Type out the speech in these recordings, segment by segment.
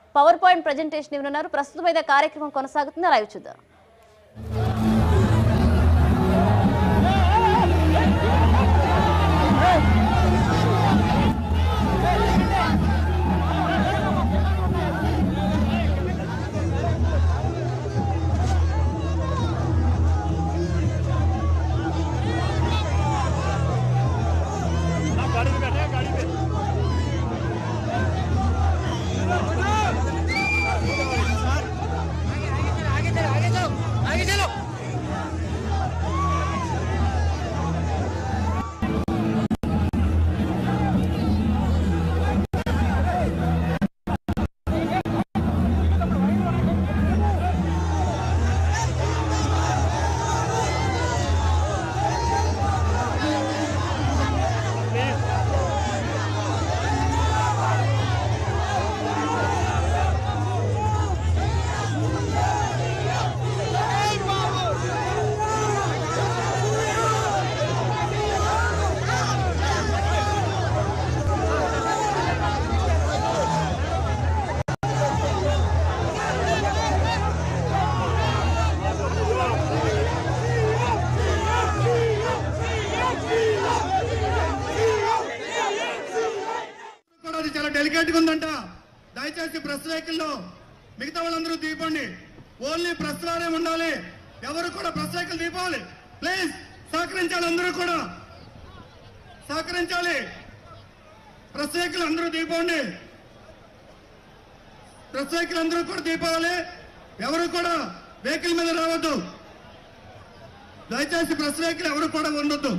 power point presentation ఇవ్వనున్నారు ప్రస్తుతం అయితే కార్యక్రమం కొనసాగుతుంది లైవ్ చూద్దాం కూడా అది చాలా డెలికేట్ గా ఉందంట దయచేసి ప్రెస్ వెహికల్లో మిగతా వాళ్ళందరూ దీపండి ఓన్లీ ప్రెస్ వారే ఉండాలి ఎవరు కూడా ప్రెస్ వెహికల్ దీపాలి ప్లీజ్ సహకరించాలి అందరూ కూడా సహకరించాలి ప్రెస్ వెహికల్ అందరూ దీపండి ప్రెస్ వెహికల్ అందరూ కూడా దీపాలి ఎవరు కూడా వెహికల్ మీద రావద్దు దయచేసి ప్రెస్ వెహికల్ ఎవరు కూడా ఉండొద్దు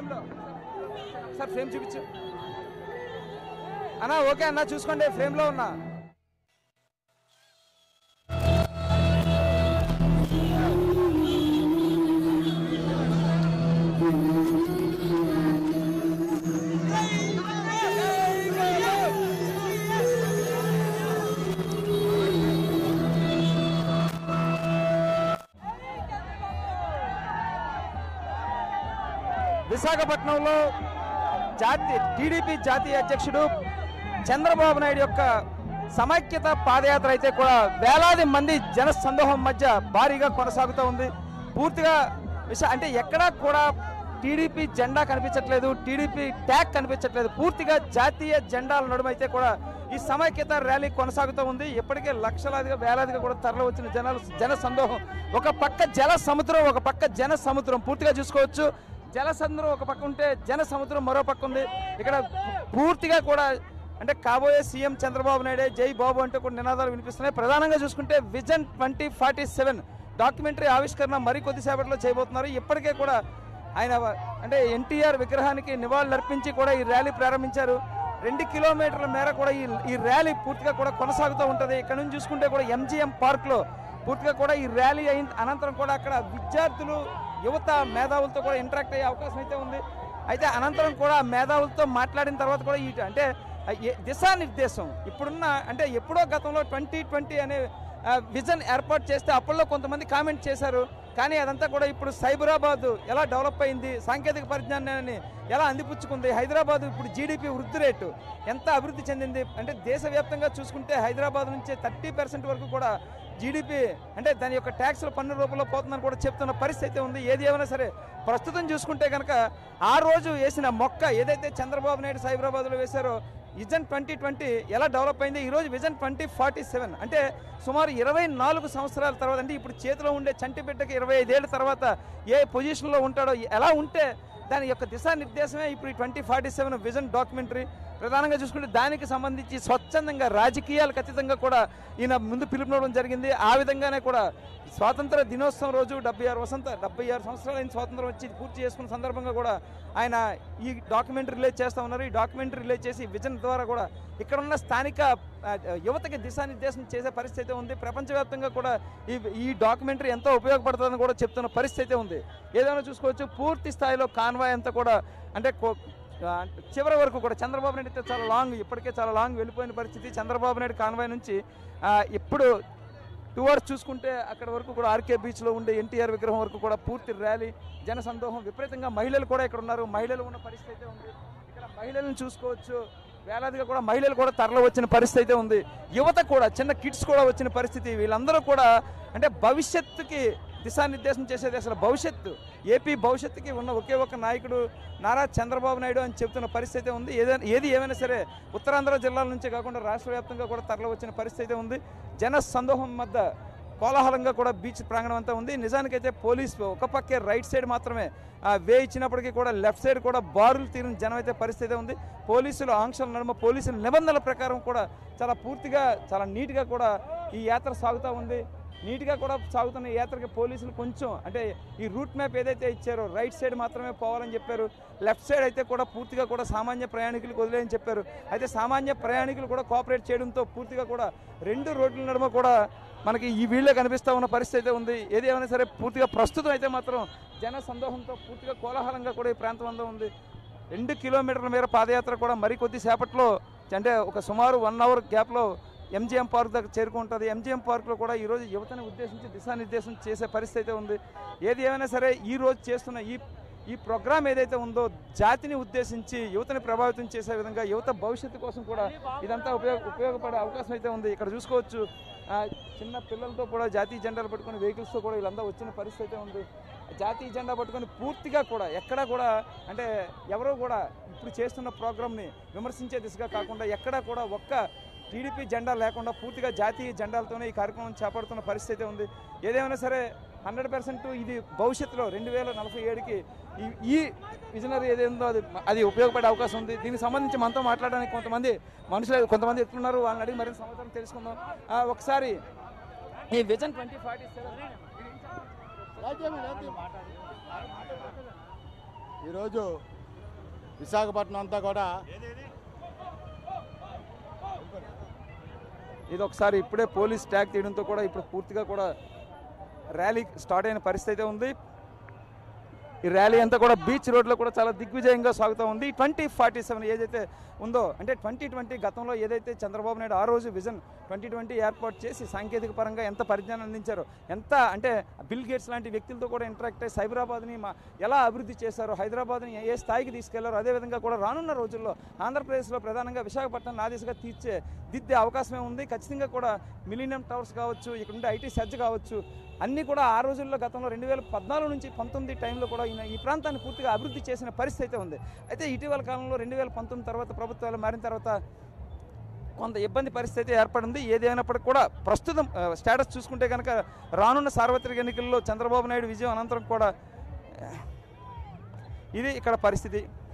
ఫ్రేమ్లో సార్ ఫ్రేమ్ చూపించు అన్నా ఓకే అన్నా చూసుకోండి ఫ్రేమ్లో ఉన్నా విశాఖపట్నంలో జాతీయ టీడీపీ జాతీయ అధ్యక్షుడు చంద్రబాబు నాయుడు యొక్క సమైక్యత పాదయాత్ర అయితే కూడా వేలాది మంది జన సందోహం మధ్య భారీగా కొనసాగుతూ ఉంది పూర్తిగా విశా అంటే ఎక్కడా కూడా టీడీపీ జెండా కనిపించట్లేదు టీడీపీ ట్యాగ్ కనిపించట్లేదు పూర్తిగా జాతీయ జెండాల నడుమైతే కూడా ఈ సమైక్యత ర్యాలీ కొనసాగుతూ ఉంది ఇప్పటికే లక్షలాదిగా వేలాదిగా కూడా తరలి వచ్చిన జనాలు జన సందోహం ఒక పక్క జల సముద్రం ఒక పక్క జన సముద్రం పూర్తిగా చూసుకోవచ్చు జల సముద్రం ఒక పక్క ఉంటే జన సముద్రం మరో పక్క ఉంది ఇక్కడ పూర్తిగా కూడా అంటే కాబోయే సీఎం చంద్రబాబు నాయుడే జై బాబు అంటూ కూడా నినాదాలు వినిపిస్తున్నాయి ప్రధానంగా చూసుకుంటే vision twenty forty seven documentary ఆవిష్కరణ మరి కొద్దిసేపట్లో చేయబోతున్నారు ఇప్పటికే కూడా ఆయన వ- అంటే ఎన్టీఆర్ విగ్రహానికి నివాళులు అర్పించి కూడా ఈ ర్యాలీ ప్రారంభించారు రెండు కిలోమీటర్ల మేర కూడా ఈ ఈ ర్యాలీ పూర్తిగా కూడా కొనసాగుతూ ఉంటుంది ఇక్కడ నుంచి చూసుకుంటే కూడా ఎంజిఎం పార్క్లో పూర్తిగా కూడా ఈ ర్యాలీ అయిన అనంతరం కూడా అక్కడ విద్యార్థులు యువత మేధావులతో కూడా ఇంటరాక్ట్ అయ్యే అవకాశం అయితే ఉంది అయితే అనంతరం కూడా మేధావులతో మాట్లాడిన తర్వాత కూడా ఈ అంటే ఏ- దిశానిర్దేశం ఇప్పుడున్న అంటే ఎప్పుడో గతంలో ట్వంటీ ట్వంటీ అనే ఆ, విజన్ ఏర్పాటు చేస్తే అప్పట్లో కొంతమంది కామెంట్ చేశారు కానీ అదంతా కూడా ఇప్పుడు సైబరాబాద్ ఎలా డెవలప్ అయింది సాంకేతిక పరిజ్ఞానాన్ని ఎలా అందిపుచ్చుకుంది హైదరాబాద్ ఇప్పుడు జీడిపి వృద్ధి రేటు ఎంత అభివృద్ధి చెందింది అంటే దేశవ్యాప్తంగా చూసుకుంటే హైదరాబాద్ నుంచి థర్టీ పర్సెంట్ వరకు కూడా జీడిపి అంటే దాని యొక్క ట్యాక్స్ల పన్ను రూపంలో పోతుందని కూడా చెప్తున్న పరిస్థితి అయితే ఉంది ఏది ఏమైనా సరే ప్రస్తుతం చూసుకుంటే కనుక ఆ రోజు వేసిన మొక్క ఏదైతే చంద్రబాబు నాయుడు సైబరాబాద్లో వేశారో విజన్ ట్వంటీ ట్వంటీ ఎలా డెవలప్ అయింది ఈ రోజు విజన్ ట్వంటీ ఫార్టీ సెవెన్ అంటే సుమారు ఇరవై నాలుగు సంవత్సరాల తర్వాత అంటే ఇప్పుడు చేతిలో ఉండే చంటి బిడ్డకి ఇరవై ఐదేళ్ల తర్వాత ఏ పొజిషన్లో ఉంటాడో ఎలా ఉంటే దాని యొక్క దిశానిర్దేశమే ఇప్పుడు ఈ twenty forty seven vision documentary ప్రధానంగా చూసుకుంటే దానికి సంబంధించి స్వచ్ఛందంగా రాజకీయాలకు అతీతంగా కూడా ఈయన ముందు పిలుపునవడం జరిగింది ఆ విధంగానే కూడా స్వాతంత్ర దినోత్సవం రోజు డెబ్బై ఆరు వసంత డెబ్బై ఆరు సంవత్సరాలు అయిన స్వాతంత్రం వచ్చి పూర్తి చేసుకున్న సందర్భంగా కూడా ఆయన ఈ డాక్యుమెంటరీ రిలీజ్ చేస్తా ఉన్నారు ఈ డాక్యుమెంటరీ రిలీజ్ చేసి విజన్ ద్వారా కూడా ఇక్కడ ఉన్న స్థానిక ఆ, యువతకి దిశానిర్దేశం చేసే పరిస్థితి అయితే ఉంది ప్రపంచవ్యాప్తంగా కూడా ఈ ఈ డాక్యుమెంటరీ ఎంతో ఉపయోగపడుతుందని కూడా చెప్తున్న పరిస్థితి అయితే ఉంది ఏదైనా చూసుకోవచ్చు పూర్తి స్థాయిలో కాన్వాయ్ అంతా కూడా అంటే కో- ఆ, చివరి వరకు కూడా చంద్రబాబు నాయుడు అయితే చాలా లాంగ్ ఇప్పటికే చాలా లాంగ్ వెళ్ళిపోయిన పరిస్థితి చంద్రబాబు నాయుడు కాన్వాయ్ నుంచి ఆ, ఇప్పుడు టూ అవర్స్ చూసుకుంటే అక్కడ వరకు కూడా ఆర్కే బీచ్లో ఉండే ఎన్టీఆర్ విగ్రహం వరకు కూడా పూర్తి ర్యాలీ జన సందోహం విపరీతంగా మహిళలు కూడా ఇక్కడ ఉన్నారు మహిళలు ఉన్న పరిస్థితి అయితే ఉంది ఇక్కడ మహిళలను చూసుకోవచ్చు వేలాదిగా కూడా మహిళలు కూడా తరలి వచ్చిన పరిస్థితి అయితే ఉంది యువత కూడా చిన్న కిడ్స్ కూడా వచ్చిన పరిస్థితి వీళ్ళందరూ కూడా అంటే భవిష్యత్తుకి దిశానిర్దేశం చేసేది అసలు భవిష్యత్తు ఏపీ భవిష్యత్తుకి ఉన్న ఒకే ఒక నాయకుడు నారా చంద్రబాబు నాయుడు అని చెప్తున్న పరిస్థితి అయితే ఉంది ఏదైనా ఏది ఏమైనా సరే ఉత్తరాంధ్ర జిల్లాల నుంచే కాకుండా రాష్ట్ర వ్యాప్తంగా కూడా తరలి వచ్చిన పరిస్థితి అయితే ఉంది జన సందోహం మధ్య కోలాహలంగా కూడా బీచ్ ప్రాంగణం అంతా ఉంది నిజానికైతే పోలీస్ ఒక పక్కే రైట్ సైడ్ మాత్రమే ఆ, వే ఇచ్చినప్పటికీ కూడా లెఫ్ట్ సైడ్ కూడా బారులు తీరిన జనం అయితే పరిస్థితి ఉంది పోలీసులు ఆంక్షల నడుమ పోలీసుల నిబంధనల ప్రకారం కూడా చాలా పూర్తిగా చాలా నీట్గా కూడా ఈ యాత్ర సాగుతూ ఉంది నీట్గా కూడా సాగుతున్న ఈ యాత్రకి పోలీసులు కొంచెం అంటే ఈ రూట్ మ్యాప్ ఏదైతే ఇచ్చారో రైట్ సైడ్ మాత్రమే పోవాలని చెప్పారు లెఫ్ట్ సైడ్ అయితే కూడా పూర్తిగా కూడా సామాన్య ప్రయాణికులకు వదిలేయని చెప్పారు అయితే సామాన్య ప్రయాణికులు కూడా కోఆపరేట్ చేయడంతో పూర్తిగా కూడా రెండు రోడ్ల నడుమ కూడా మనకి ఈ వీళ్ళే కనిపిస్తూ ఉన్న పరిస్థితి అయితే ఉంది ఏది ఏమైనా సరే పూర్తిగా ప్రస్తుతం అయితే మాత్రం జన సందోహంతో పూర్తిగా కోలాహలంగా కూడా ఈ ప్రాంతం అంతా ఉంది రెండు కిలోమీటర్ల మేర పాదయాత్ర కూడా మరి కొద్ది సేపట్లో అంటే ఒక సుమారు వన్ అవర్ గ్యాప్లో ఎంజిఎం పార్క్ దగ్గర చేరుకుంటుంది ఎంజిఎం పార్క్లో కూడా ఈరోజు యువతని ఉద్దేశించి దిశానిర్దేశం చేసే పరిస్థితి అయితే ఉంది ఏది ఏమైనా సరే ఈ రోజు చేస్తున్న ఈ ఈ ప్రోగ్రామ్ ఏదైతే ఉందో జాతిని ఉద్దేశించి యువతని ప్రభావితం చేసే విధంగా యువత భవిష్యత్తు కోసం కూడా ఇదంతా ఉపయోగ ఉపయోగపడే అవకాశం అయితే ఉంది ఇక్కడ చూసుకోవచ్చు ఆ, చిన్న పిల్లలతో కూడా జాతీయ జెండాలు పట్టుకుని వెహికల్స్తో కూడా వీళ్ళంతా వచ్చిన పరిస్థితి అయితే ఉంది జాతీయ జెండా పట్టుకొని పూర్తిగా కూడా ఎక్కడా కూడా అంటే ఎవరో కూడా ఇప్పుడు చేస్తున్న ప్రోగ్రామ్ని విమర్శించే దిశగా కాకుండా ఎక్కడా కూడా ఒక్క టీడీపీ జెండా లేకుండా పూర్తిగా జాతీయ జెండాలతోనే ఈ కార్యక్రమం చేపడుతున్న పరిస్థితి అయితే ఉంది ఏదేమైనా సరే హండ్రెడ్ పర్సెంట్ ఇది భవిష్యత్తులో రెండు వేల నలభై ఏడుకి ఈ ఈ విజనరీ ఏదేందో అది అది ఉపయోగపడే అవకాశం ఉంది దీనికి సంబంధించి మనతో మాట్లాడడానికి కొంతమంది మనుషులు కొంతమంది ఎత్తున్నారు వాళ్ళని అడిగి మరింత సమాచారం తెలుసుకుందాం ఆ, ఒకసారి ఈ విజన్ ట్వంటీ ఫార్టీ ఈరోజు విశాఖపట్నం అంతా కూడా ఇది ఒకసారి ఇప్పుడే పోలీస్ ట్యాగ్ తీయడంతో కూడా ఇప్పుడు పూర్తిగా కూడా ర్యాలీ స్టార్ట్ అయిన పరిస్థితి అయితే ఉంది ఈ ర్యాలీ అంతా కూడా బీచ్ రోడ్లో కూడా చాలా దిగ్విజయంగా సాగుతూ ఉంది ట్వంటీ ఫార్టీ సెవెన్ ఏదైతే ఉందో అంటే ట్వంటీ ట్వంటీ గతంలో ఏదైతే చంద్రబాబు నాయుడు ఆ రోజు విజన్ ట్వంటీ ట్వంటీ ఏర్పాటు చేసి సాంకేతిక పరంగా ఎంత పరిజ్ఞానం అందించారో ఎంత అంటే బిల్ గేట్స్ లాంటి వ్యక్తులతో కూడా ఇంటరాక్ట్ అయ్యి సైబరాబాద్ని మా ఎలా అభివృద్ధి చేశారో హైదరాబాద్ని ఏ స్థాయికి తీసుకెళ్లారో అదేవిధంగా కూడా రానున్న రోజుల్లో ఆంధ్రప్రదేశ్లో ప్రధానంగా విశాఖపట్నం నా దిశగా తీర్చే దిద్దే అవకాశమే ఉంది ఖచ్చితంగా కూడా మిలీనియం టవర్స్ కావచ్చు ఇక్కడ ఉండే ఐటీ సెర్చ్ కావచ్చు అన్నీ కూడా ఆ రోజుల్లో గతంలో రెండు వేల పద్నాలుగు నుంచి పంతొమ్మిది టైంలో కూడా ఈయన ఈ ప్రాంతాన్ని పూర్తిగా అభివృద్ధి చేసిన పరిస్థితి అయితే ఉంది అయితే ఇటీవల కాలంలో రెండు వేల పంతొమ్మిది తర్వాత ప్రభుత్వాలు మారిన తర్వాత కొంత ఇబ్బంది పరిస్థితి ఏర్పడింది ఏదైనప్పటికీ కూడా ప్రస్తుతం ఆ, స్టేటస్ చూసుకుంటే కనుక రానున్న సార్వత్రిక ఎన్నికల్లో చంద్రబాబు నాయుడు విజయం అనంతరం కూడా ఆ, ఇది ఇక్కడ పరిస్థితి